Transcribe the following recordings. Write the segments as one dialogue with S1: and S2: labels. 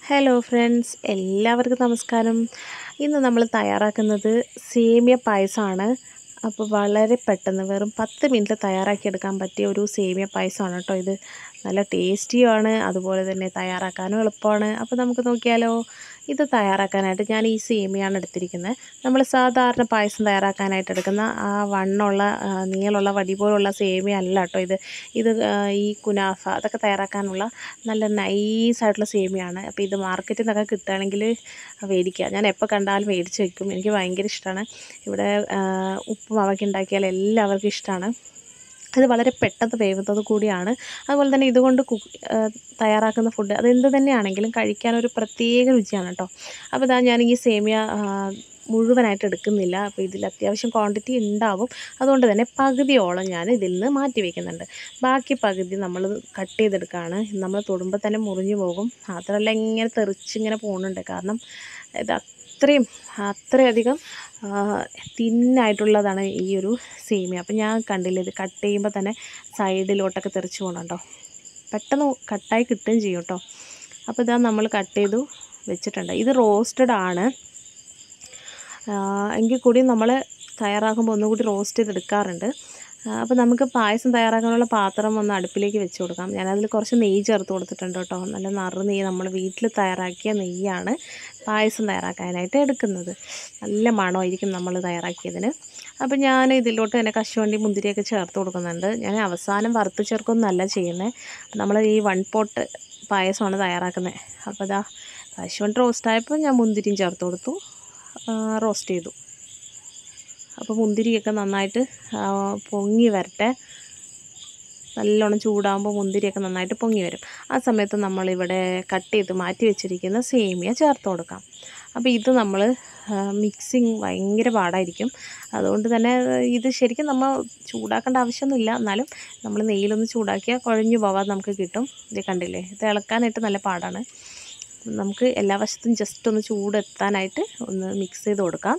S1: hello friends എല്ലാവർക്കും നമസ്കാരം ഇന്ന് നമ്മൾ തയ്യാറാക്കുന്നത് സേമിയ പായസമാണ് അപ്പോൾ വളരെ പെട്ടെന്ന് വെറും പത്ത് മിനിറ്റിൽ തയ്യാറാക്കിയെടുക്കാൻ പറ്റിയ ഒരു സേമിയ പായസമാണ് കേട്ടോ ഇത് നല്ല ടേസ്റ്റിയുമാണ് അതുപോലെ തന്നെ തയ്യാറാക്കാനും എളുപ്പമാണ് അപ്പോൾ നമുക്ക് നോക്കിയാലോ ഇത് തയ്യാറാക്കാനായിട്ട് ഞാൻ ഈ സേമിയാണ് എടുത്തിരിക്കുന്നത് നമ്മൾ സാധാരണ പായസം തയ്യാറാക്കാനായിട്ട് എടുക്കുന്ന ആ വണ്ണമുള്ള ആ, നീളമുള്ള വടി പോലുള്ള സേമിയ അല്ല കേട്ടോ ഇത് ഇത് ആ, ഈ കുനാഫ അതൊക്കെ തയ്യാറാക്കാനുള്ള നല്ല നൈസായിട്ടുള്ള സേമിയാണ് അപ്പോൾ ഇത് മാർക്കറ്റിൽ നിന്നൊക്കെ കിട്ടുകയാണെങ്കിൽ മേടിക്കുക ഞാൻ എപ്പോൾ കണ്ടാലും മേടിച്ച് വെക്കും എനിക്ക് ഭയങ്കര ഇഷ്ടമാണ് ഇവിടെ ആ, ഉപ്പുമാവൊക്കെ ഉണ്ടാക്കിയാൽ എല്ലാവർക്കും ഇഷ്ടമാണ് ഇത് വളരെ പെട്ടെന്ന് വേവുന്നത് കൂടിയാണ് അതുപോലെ തന്നെ ഇതുകൊണ്ട് കുക്ക് തയ്യാറാക്കുന്ന ഫുഡ് അത് എന്ത് തന്നെയാണെങ്കിലും കഴിക്കാനൊരു പ്രത്യേക രുചിയാണ് കേട്ടോ അപ്പോൾ ഇതാ ഞാൻ ഈ സേമിയ ആ, മുഴുവനായിട്ട് എടുക്കുന്നില്ല അപ്പോൾ ഇതിൽ അത്യാവശ്യം ക്വാണ്ടിറ്റി ഉണ്ടാവും അതുകൊണ്ട് തന്നെ പകുതിയോളം ഞാൻ ഇതിൽ നിന്ന് മാറ്റി വയ്ക്കുന്നുണ്ട് ബാക്കി പകുതി നമ്മൾ കട്ട് ചെയ്തെടുക്കുകയാണ് നമ്മൾ തൊടുമ്പോൾ തന്നെ മുറിഞ്ഞു പോകും മാത്രമല്ല ഇങ്ങനെ തെറിച്ചിങ്ങനെ പോകുന്നുണ്ട് കാരണം ഇത് അത്രയും അത്രയധികം തിന്നായിട്ടുള്ളതാണ് ഈ ഒരു സേമിയ അപ്പം ഞാൻ കണ്ടില്ല ഇത് കട്ട് ചെയ്യുമ്പോൾ തന്നെ സൈഡിലോട്ടൊക്കെ തെറിച്ച് പോകണുണ്ടോ പെട്ടെന്ന് കട്ടായി കിട്ടുകയും ചെയ്യും കേട്ടോ അപ്പോൾ ഇതാ നമ്മൾ കട്ട് ചെയ്തു വെച്ചിട്ടുണ്ട് ഇത് റോസ്റ്റഡ് ആണ് എങ്കിൽ കൂടി നമ്മൾ തയ്യാറാക്കുമ്പോൾ ഒന്നുകൂടി റോസ്റ്റ് ചെയ്തെടുക്കാറുണ്ട് അപ്പോൾ നമുക്ക് പായസം തയ്യാറാക്കാനുള്ള പാത്രം ഒന്ന് അടുപ്പിലേക്ക് വെച്ച് കൊടുക്കാം ഞാനതിൽ കുറച്ച് നെയ്യ് ചേർത്ത് കൊടുത്തിട്ടുണ്ട് കേട്ടോ നല്ല നറു നെയ്യ് നമ്മൾ വീട്ടിൽ തയ്യാറാക്കിയ നെയ്യാണ് പായസം തയ്യാറാക്കാനായിട്ട് എടുക്കുന്നത് നല്ല മണമായിരിക്കും നമ്മൾ തയ്യാറാക്കിയതിന് അപ്പോൾ ഞാൻ ഇതിലോട്ട് തന്നെ കശുവണ്ടി മുന്തിരിയൊക്കെ ചേർത്ത് കൊടുക്കുന്നുണ്ട് ഞാൻ അവസാനം വറുത്ത് ചേർക്കൊന്നല്ല ചെയ്യുന്നത് നമ്മൾ ഈ വൺ പോട്ട് പായസമാണ് തയ്യാറാക്കുന്നത് അപ്പോൾ ഇതാ കശുവണ്ടി റോസ്റ്റായപ്പോൾ ഞാൻ മുന്തിരിയും ചേർത്ത് കൊടുത്തു റോസ്റ്റ് ചെയ്തു അപ്പോൾ മുന്തിരിയൊക്കെ നന്നായിട്ട് ആ, പൊങ്ങി വരട്ടെ നല്ലോണം ചൂടാകുമ്പോൾ മുന്തിരിയൊക്കെ നന്നായിട്ട് പൊങ്ങി വരും ആ സമയത്ത് നമ്മളിവിടെ കട്ട് ചെയ്ത് മാറ്റി വെച്ചിരിക്കുന്ന സേമിയ ചേർത്ത് കൊടുക്കാം അപ്പോൾ ഇത് നമ്മൾ മിക്സിങ് ഭയങ്കര പാടായിരിക്കും അതുകൊണ്ട് തന്നെ ഇത് ശരിക്കും നമ്മൾ ചൂടാക്കേണ്ട ആവശ്യമൊന്നുമില്ല എന്നാലും നമ്മൾ നെയ്യിലൊന്ന് ചൂടാക്കിയാൽ കുഴഞ്ഞു പോവാതെ നമുക്ക് കിട്ടും ഇത് കണ്ടില്ലേ ഇത് ഇളക്കാനായിട്ട് നല്ല പാടാണ് നമുക്ക് എല്ലാ വശത്തും ജസ്റ്റ് ഒന്ന് ചൂടെത്താനായിട്ട് ഒന്ന് മിക്സ് ചെയ്ത് കൊടുക്കാം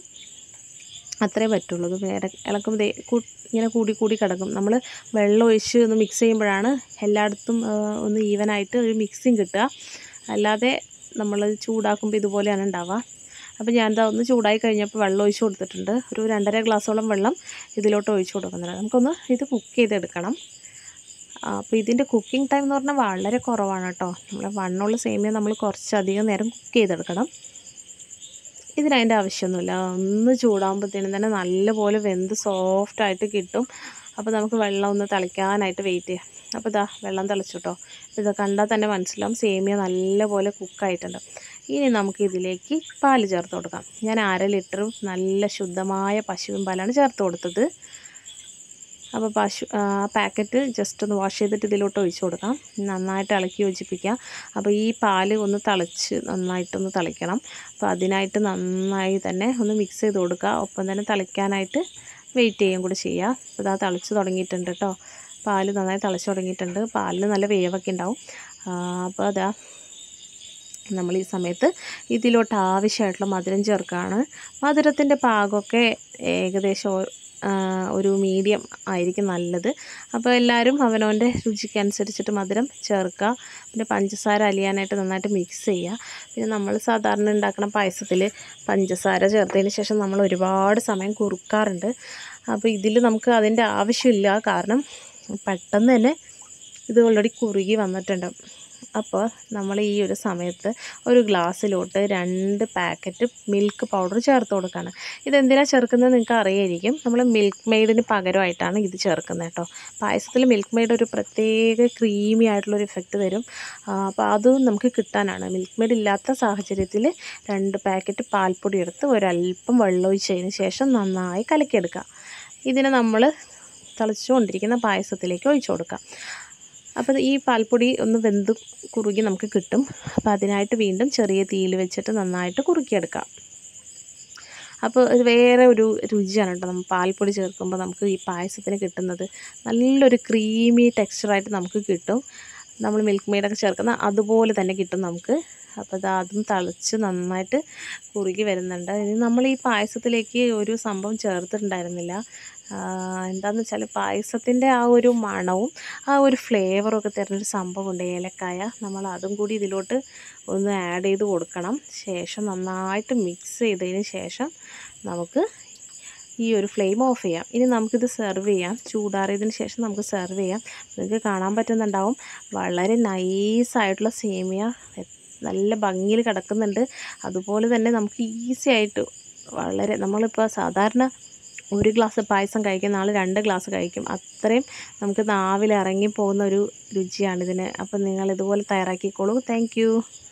S1: അത്രേ പറ്റുള്ളൂ ഇത് വേറെ ഇളക്കുമ്പോൾ ദേ കൂ- ഇങ്ങനെ കൂടി കൂടി കിടക്കും നമ്മൾ വെള്ളം ഒഴിച്ച് ഒന്ന് മിക്സ് ചെയ്യുമ്പോഴാണ് എല്ലായിടത്തും ആ, ഒന്ന് ഈവനായിട്ട് ഒരു മിക്സിങ് കിട്ടുക അല്ലാതെ നമ്മൾ ചൂടാക്കുമ്പോൾ ഇതുപോലെയാണ് ഉണ്ടാവുക അപ്പോൾ ഞാൻ എന്താ ഒന്ന് ചൂടായി കഴിഞ്ഞപ്പോൾ വെള്ളം ഒഴിച്ച് കൊടുത്തിട്ടുണ്ട് ഒരു രണ്ടര ഗ്ലാസ്സോളം വെള്ളം ഇതിലോട്ട് ഒഴിച്ച് കൊടുക്കുന്നുണ്ട് നമുക്കൊന്ന് ഇത് കുക്ക് ചെയ്തെടുക്കണം അപ്പോൾ ഇതിൻ്റെ കുക്കിംഗ് ടൈം എന്ന് പറഞ്ഞാൽ വളരെ കുറവാണ് കേട്ടോ നമ്മൾ വണ്ണുള്ള സേമിയ നമ്മൾ കുറച്ചധികം നേരം കുക്ക് ചെയ്തെടുക്കണം ഇതിനതിൻ്റെ ആവശ്യമൊന്നുമില്ല ഒന്ന് ചൂടാകുമ്പോഴത്തേനും തന്നെ നല്ലപോലെ വെന്ത് സോഫ്റ്റായിട്ട് കിട്ടും അപ്പോൾ നമുക്ക് വെള്ളം ഒന്ന് തിളയ്ക്കാനായിട്ട് വെയിറ്റ് ചെയ്യാം അപ്പോൾ ഇതാ വെള്ളം തിളച്ചു കേട്ടോ ഇത് കണ്ടാൽ തന്നെ മനസ്സിലാവും സേമിയ നല്ലപോലെ കുക്കായിട്ടുണ്ട് ഇനി നമുക്ക് ഇതിലേക്ക് പാല് ചേർത്ത് കൊടുക്കാം ഞാൻ അര ലിറ്റർ നല്ല ശുദ്ധമായ പശുവിൻ പാലാണ് ചേർത്ത് കൊടുത്തത് അപ്പോൾ പശു ആ പാക്കറ്റ് ജസ്റ്റ് ഒന്ന് വാഷ് ചെയ്തിട്ട് ഇതിലോട്ട് ഒഴിച്ച് കൊടുക്കാം നന്നായിട്ട് ഇളക്കി യോജിപ്പിക്കുക അപ്പോൾ ഈ പാല് ഒന്ന് തിളച്ച് നന്നായിട്ടൊന്ന് തിളയ്ക്കണം അപ്പോൾ അതിനായിട്ട് നന്നായി തന്നെ ഒന്ന് മിക്സ് ചെയ്ത് കൊടുക്കുക ഒപ്പം തന്നെ തിളയ്ക്കാനായിട്ട് വെയിറ്റ് ചെയ്യുകയും കൂടി ചെയ്യുക അപ്പോൾ ഇതാ തിളച്ച് തുടങ്ങിയിട്ടുണ്ട് കേട്ടോ പാല് നന്നായി തിളച്ച് തുടങ്ങിയിട്ടുണ്ട് പാലിന് നല്ല വേവൊക്കെ ഉണ്ടാവും ആ, അപ്പോൾ അതാ നമ്മൾ ഈ സമയത്ത് ഇതിലോട്ട് ആവശ്യമായിട്ടുള്ള മധുരം ചേർക്കുകയാണ് മധുരത്തിൻ്റെ പാകമൊക്കെ ഏകദേശം ഓ- ആ, ഒരു മീഡിയം ആയിരിക്കും നല്ലത് അപ്പോൾ എല്ലാവരും അവനവൻ്റെ രുചിക്കനുസരിച്ചിട്ട് മധുരം ചേർക്കുക പിന്നെ പഞ്ചസാര അലിയാനായിട്ട് നന്നായിട്ട് മിക്സ് ചെയ്യുക പിന്നെ നമ്മൾ സാധാരണ ഉണ്ടാക്കുന്ന പായസത്തിൽ പഞ്ചസാര ചേർത്തതിന് ശേഷം നമ്മൾ ഒരുപാട് സമയം കുറുക്കാറുണ്ട് അപ്പോൾ ഇതിൽ നമുക്ക് അതിൻ്റെ ആവശ്യമില്ല കാരണം പെട്ടെന്ന് തന്നെ ഇത് ഓൾറെഡി കുറുകി വന്നിട്ടുണ്ട് അപ്പോൾ നമ്മൾ ഈ ഒരു സമയത്ത് ഒരു ഗ്ലാസ്സിലോട്ട് രണ്ട് പാക്കറ്റ് മിൽക്ക് പൗഡർ ചേർത്ത് കൊടുക്കുകയാണ് ഇതെന്തിനാണ് ചേർക്കുന്നത് നിങ്ങൾക്ക് അറിയായിരിക്കും നമ്മൾ മിൽക്ക് മെയ്ഡിന് പകരമായിട്ടാണ് ഇത് ചേർക്കുന്നത് കേട്ടോ പായസത്തിൽ മിൽക്ക് മെയ്ഡ് ഒരു പ്രത്യേക ക്രീമി ആയിട്ടുള്ളൊരു ഇഫക്റ്റ് തരും ആ, അപ്പോൾ അതും നമുക്ക് കിട്ടാനാണ് മിൽക്ക് മെയ്ഡ് ഇല്ലാത്ത സാഹചര്യത്തിൽ രണ്ട് പാക്കറ്റ് പാൽപ്പൊടി എടുത്ത് ഒരല്പം വെള്ളം ഒഴിച്ചതിന് ശേഷം നന്നായി കലക്കിയെടുക്കുക ഇതിനെ നമ്മൾ തിളച്ചുകൊണ്ടിരിക്കുന്ന പായസത്തിലേക്ക് ഒഴിച്ചു കൊടുക്കാം അപ്പോൾ ഈ പാൽപ്പൊടി ഒന്ന് വെന്ത് കുറുകി നമുക്ക് കിട്ടും അപ്പോൾ അതിനായിട്ട് വീണ്ടും ചെറിയ തീയിൽ വെച്ചിട്ട് നന്നായിട്ട് കുറുക്കിയെടുക്കാം അപ്പോൾ ഇത് വേറെ ഒരു രുചിയാണ് കേട്ടോ നമ്മൾ പാൽപ്പൊടി ചേർക്കുമ്പോൾ നമുക്ക് ഈ പായസത്തിന് കിട്ടുന്നത് നല്ലൊരു ക്രീമി ടെക്സ്ചറായിട്ട് നമുക്ക് കിട്ടും നമ്മൾ മിൽക്ക് മെയ്ഡൊക്കെ ചേർക്കുന്ന അതുപോലെ തന്നെ കിട്ടും നമുക്ക് അപ്പോൾ അത് അതും തിളച്ച് നന്നായിട്ട് കുറുകി വരുന്നുണ്ട് ഇനി നമ്മൾ ഈ പായസത്തിലേക്ക് ഒരു സംഭവം ചേർത്തിട്ടുണ്ടായിരുന്നില്ല ആ, എന്താന്ന് വെച്ചാൽ പായസത്തിൻ്റെ ആ ഒരു മണവും ആ ഒരു ഫ്ലേവറും ഒക്കെ തരുന്നൊരു സംഭവമുണ്ട് ഏലക്കായ നമ്മൾ അതും കൂടി ഇതിലോട്ട് ഒന്ന് ആഡ് ചെയ്ത് കൊടുക്കണം ശേഷം നന്നായിട്ട് മിക്സ് ചെയ്തതിന് ശേഷം നമുക്ക് ഈ ഒരു ഫ്ലെയിം ഓഫ് ചെയ്യാം ഇനി നമുക്കിത് സെർവ് ചെയ്യാം ചൂടാറിയതിന് ശേഷം നമുക്ക് സെർവ് ചെയ്യാം നിങ്ങൾക്ക് കാണാൻ പറ്റുന്നുണ്ടാവും വളരെ നൈസായിട്ടുള്ള സേമിയ നല്ല ഭംഗിയിൽ കിടക്കുന്നുണ്ട് അതുപോലെ തന്നെ നമുക്ക് ഈസി ആയിട്ട് വളരെ നമ്മളിപ്പോൾ സാധാരണ ഒരു ഗ്ലാസ് പായസം കഴിക്കുന്ന ആൾ രണ്ട് ഗ്ലാസ് കഴിക്കും അത്രയും നമുക്ക് നാവിൽ ഇറങ്ങി പോകുന്ന ഒരു രുചിയാണിതിന് അപ്പം നിങ്ങൾ ഇതുപോലെ തയ്യാറാക്കിക്കോളൂ താങ്ക്